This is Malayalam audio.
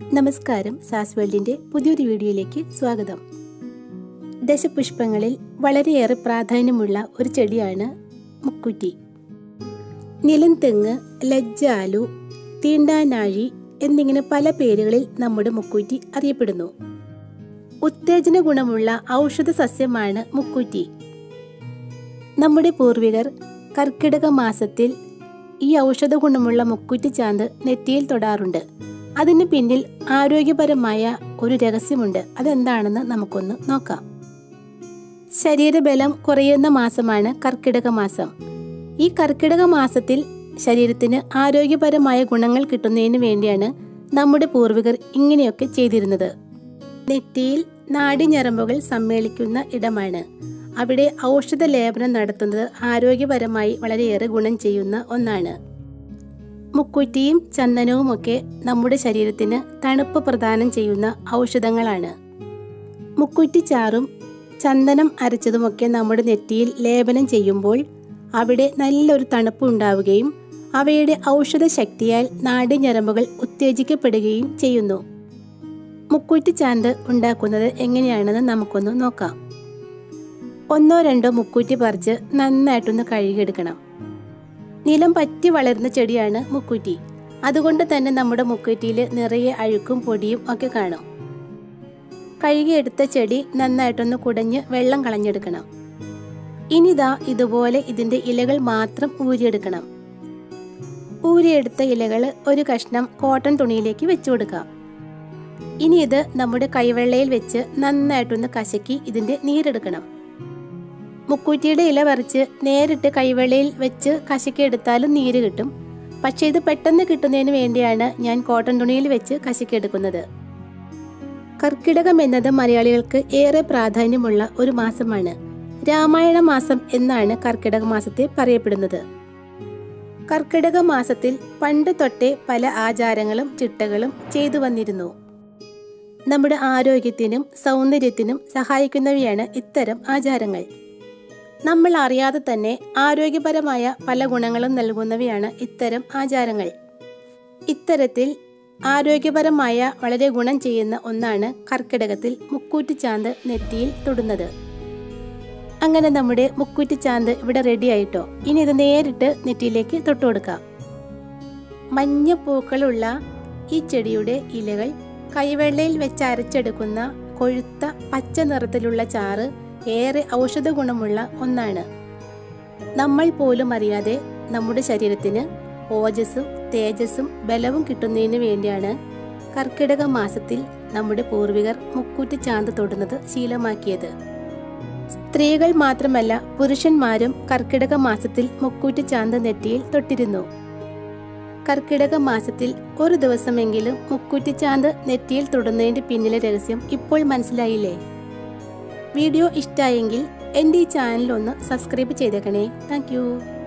നമസ്കാരം സാസ് വേൾഡിന്റെ പുതിയൊരു വീഡിയോയിലേക്ക് സ്വാഗതം ദശപുഷ്പങ്ങളിൽ വളരെയേറെ പ്രാധാന്യമുള്ള ഒരു ചെടിയാണ് മുക്കുറ്റി നിലംതെങ്ങ് ലജ്ജാലു തീണ്ടാനാഴി എന്നിങ്ങനെ പല പേരുകളിൽ നമ്മുടെ മുക്കൂറ്റി അറിയപ്പെടുന്നു ഉത്തേജന ഗുണമുള്ള ഔഷധ സസ്യമാണ് മുക്കൂറ്റി നമ്മുടെ പൂർവികർ കർക്കിടക മാസത്തിൽ ഈ ഔഷധ ഗുണമുള്ള മുക്കുറ്റി ചാന്ത് നെറ്റിയിൽ തൊടാറുണ്ട് അതിന് പിന്നിൽ ആരോഗ്യപരമായ ഒരു രഹസ്യമുണ്ട് അതെന്താണെന്ന് നമുക്കൊന്ന് നോക്കാം ശരീരബലം കുറയുന്ന മാസമാണ് കർക്കിടക മാസം ഈ കർക്കിടക മാസത്തിൽ ശരീരത്തിന് ആരോഗ്യപരമായ ഗുണങ്ങൾ കിട്ടുന്നതിന് വേണ്ടിയാണ് നമ്മുടെ പൂർവികർ ഇങ്ങനെയൊക്കെ ചെയ്തിരുന്നത് നെറ്റിയിൽ നാടിഞരമ്പുകൾ സമ്മേളിക്കുന്ന ഇടമാണ് അവിടെ ഔഷധ ലേപനം നടത്തുന്നത് ആരോഗ്യപരമായി വളരെയേറെ ഗുണം ചെയ്യുന്ന ഒന്നാണ് മുക്കുറ്റിയും ചന്ദനവുമൊക്കെ നമ്മുടെ ശരീരത്തിന് തണുപ്പ് പ്രദാനം ചെയ്യുന്ന ഔഷധങ്ങളാണ് മുക്കുറ്റി ചാറും ചന്ദനം അരച്ചതുമൊക്കെ നമ്മുടെ നെറ്റിയിൽ ലേപനം ചെയ്യുമ്പോൾ അവിടെ നല്ലൊരു തണുപ്പ് ഉണ്ടാവുകയും അവയുടെ ഔഷധ ശക്തിയാൽ നാടിഞരമ്പുകൾ ഉത്തേജിക്കപ്പെടുകയും ചെയ്യുന്നു മുക്കുറ്റി ചാന്ത് ഉണ്ടാക്കുന്നത് എങ്ങനെയാണെന്ന് നമുക്കൊന്ന് നോക്കാം ഒന്നോ രണ്ടോ മുക്കൂറ്റി പറിച്ച് നന്നായിട്ടൊന്ന് കഴുകിയെടുക്കണം നിലം പറ്റി വളരുന്ന ചെടിയാണ് മുക്കൂറ്റി അതുകൊണ്ട് തന്നെ നമ്മുടെ മുക്കൂറ്റിയിൽ നിറയെ അഴുക്കും പൊടിയും ഒക്കെ കാണും കഴുകിയെടുത്ത ചെടി നന്നായിട്ടൊന്ന് കുടഞ്ഞ് വെള്ളം കളഞ്ഞെടുക്കണം ഇനിതാ ഇതുപോലെ ഇതിന്റെ ഇലകൾ മാത്രം ഊരിയെടുക്കണം ഊരിയെടുത്ത ഇലകൾ ഒരു കഷ്ണം കോട്ടൺ തുണിയിലേക്ക് വെച്ചു കൊടുക്കാം ഇനി ഇത് നമ്മുടെ കൈവെള്ളയിൽ വെച്ച് നന്നായിട്ടൊന്ന് കശക്കി ഇതിന്റെ നീരെടുക്കണം മുക്കൂറ്റിയുടെ ഇല പറിച്ച് നേരിട്ട് കൈവെള്ളയിൽ വെച്ച് കശക്കിയെടുത്താലും നീര് കിട്ടും പക്ഷേ ഇത് പെട്ടെന്ന് കിട്ടുന്നതിന് വേണ്ടിയാണ് ഞാൻ കോട്ടൺ തുണിയിൽ വെച്ച് കശക്കിയെടുക്കുന്നത് കർക്കിടകം എന്നത് മലയാളികൾക്ക് ഏറെ പ്രാധാന്യമുള്ള ഒരു മാസമാണ് രാമായണ മാസം എന്നാണ് കർക്കിടക മാസത്തെ പറയപ്പെടുന്നത് കർക്കിടക മാസത്തിൽ പണ്ട് തൊട്ടേ പല ആചാരങ്ങളും ചിട്ടകളും ചെയ്തു വന്നിരുന്നു നമ്മുടെ ആരോഗ്യത്തിനും സൗന്ദര്യത്തിനും സഹായിക്കുന്നവയാണ് ഇത്തരം ആചാരങ്ങൾ നമ്മൾ അറിയാതെ തന്നെ ആരോഗ്യപരമായ പല ഗുണങ്ങളും നൽകുന്നവയാണ് ഇത്തരം ആചാരങ്ങൾ ഇത്തരത്തിൽ ആരോഗ്യപരമായ വളരെ ഗുണം ചെയ്യുന്ന ഒന്നാണ് കർക്കിടകത്തിൽ മുക്കൂറ്റി ചാന്ത് നെറ്റിയിൽ തൊടുന്നത് അങ്ങനെ നമ്മുടെ മുക്കൂറ്റി ചാന്ത് ഇവിടെ റെഡി ആയിട്ടോ ഇനി ഇത് നേരിട്ട് നെറ്റിയിലേക്ക് തൊട്ടു കൊടുക്കാം മഞ്ഞ പൂക്കളുള്ള ഈ ചെടിയുടെ ഇലകൾ കൈവെള്ളയിൽ വെച്ച് അരച്ചെടുക്കുന്ന കൊഴുത്ത പച്ച നിറത്തിലുള്ള ചാറ് ഏറെ ഔഷധ ഗുണമുള്ള ഒന്നാണ് നമ്മൾ പോലും അറിയാതെ നമ്മുടെ ശരീരത്തിന് ഓജസ്സും തേജസ്സും ബലവും കിട്ടുന്നതിന് വേണ്ടിയാണ് കർക്കിടക മാസത്തിൽ നമ്മുടെ പൂർവികർ മുക്കൂറ്റി ചാന്ത് തൊടുന്നത് ശീലമാക്കിയത് സ്ത്രീകൾ മാത്രമല്ല പുരുഷന്മാരും കർക്കിടക മാസത്തിൽ മുക്കൂറ്റി ചാന്ത് നെറ്റിയിൽ തൊട്ടിരുന്നു കർക്കിടക മാസത്തിൽ ഒരു ദിവസമെങ്കിലും മുക്കൂറ്റി ചാന്ത് നെറ്റിയിൽ തൊടുന്നതിന്റെ പിന്നിലെ രഹസ്യം ഇപ്പോൾ മനസ്സിലായില്ലേ വീഡിയോ ഇഷ്ടമായെങ്കിൽ എൻ്റെ ഈ ചാനൽ ഒന്ന് സബ്സ്ക്രൈബ് ചെയ്തേക്കണേ താങ്ക്